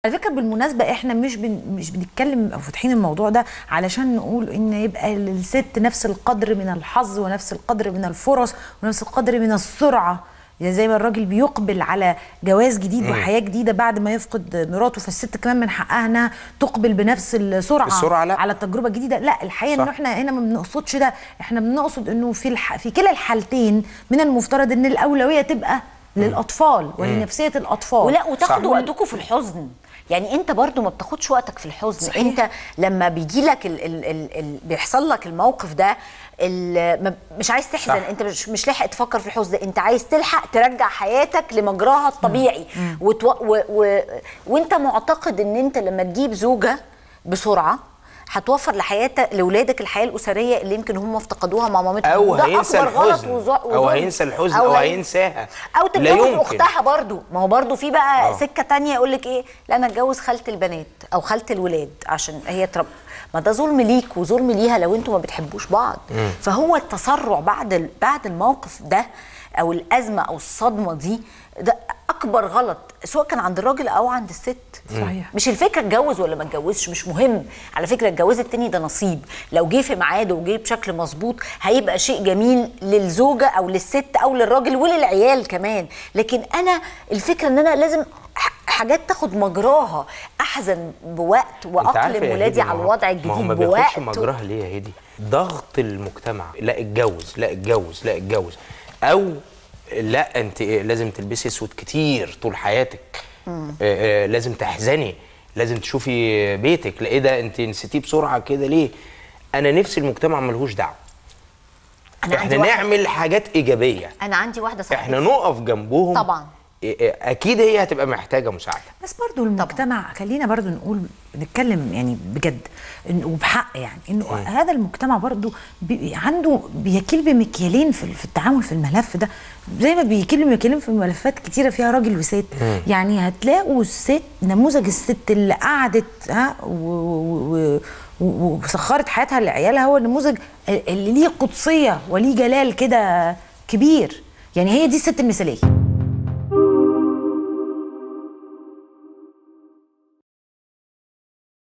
على فكره بالمناسبه احنا مش بن مش بنتكلم او فاتحين الموضوع ده علشان نقول ان يبقى للست نفس القدر من الحظ ونفس القدر من الفرص ونفس القدر من السرعه يعني زي ما الراجل بيقبل على جواز جديد وحياه جديده بعد ما يفقد مراته فالست كمان من حقها انها تقبل بنفس السرعه السرعة لا. على التجربه الجديده لا الحقيقه صح. انه احنا هنا ما بنقصدش ده احنا بنقصد انه في الح... في كلا الحالتين من المفترض ان الاولويه تبقى للاطفال ولنفسيه الاطفال ولا وتاخدوا صح. وقتكم في الحزن يعني انت برضو ما بتاخدش وقتك في الحزن صحيح. انت لما بيجي لك ال ال ال ال بيحصل لك الموقف ده ال- ما- مش عايز تحزن صح. انت مش مش لاحق تفكر في الحزن انت عايز تلحق ترجع حياتك لمجراها الطبيعي وتو و و وانت معتقد ان انت لما تجيب زوجه بسرعه هتوفر لحياتك لاولادك الحياه الاسريه اللي يمكن هم افتقدوها مع مامتهم او وده هينسى أكبر غلط الحزن وظ- او وظلم. هينسى الحزن او هي- هينساها او لا تتجوز يمكن. اختها برضو ما هو برضو في بقى آه. سكه تانية يقول لك ايه لا انا اتجوز خاله البنات او خاله الولاد عشان هي ترب ما ده ظلم ليك وظلم ليها لو انتوا ما بتحبوش بعض فهو التسرع بعد ال- بعد الموقف ده او الازمه او الصدمه دي ده اكبر غلط سواء كان عند الراجل او عند الست صحيح. مش الفكره اتجوز ولا ما اتجوزش مش مهم على فكره الجواز التاني ده نصيب لو جه في ميعاده وجه بشكل مظبوط هيبقى شيء جميل للزوجه او للست او للراجل وللعيال كمان لكن انا الفكره ان انا لازم ح- حاجات تاخد مجراها احزن بوقت انت عارفة واقلم يا ولادي هدي، ما على هو- الوضع ما هو الجديد ما بياخدش بوقت مجراها ليه يا هدي ضغط المجتمع لا اتجوز لا اتجوز لا اتجوز او لا انت لازم تلبسي اسود كتير طول حياتك آه، آه، لازم تحزني لازم تشوفي بيتك لا ايه ده انت نسيتيه بسرعه كده ليه انا نفسي المجتمع ملهوش دعوه انا احنا عندي واحدة نعمل حاجات ايجابيه انا عندي واحده صاحبتي احنا نقف جنبهم طبعا. إيه- إيه، اكيد هي هتبقى محتاجه مساعده بس برضو المجتمع خلينا برضو نقول نتكلم يعني بجد إن- وبحق يعني انه هذا المجتمع برضو بي عنده بيكيل بمكيالين في في التعامل في الملف ده زي ما بيكيل بمكيالين في ملفات كتيره فيها راجل وست يعني هتلاقوا الست نموذج الست اللي قعدت ها و- و- و- وسخرت حياتها لعيالها هو النموذج اللي ليه قدسيه وليه جلال كده كبير يعني هي دي الست المثاليه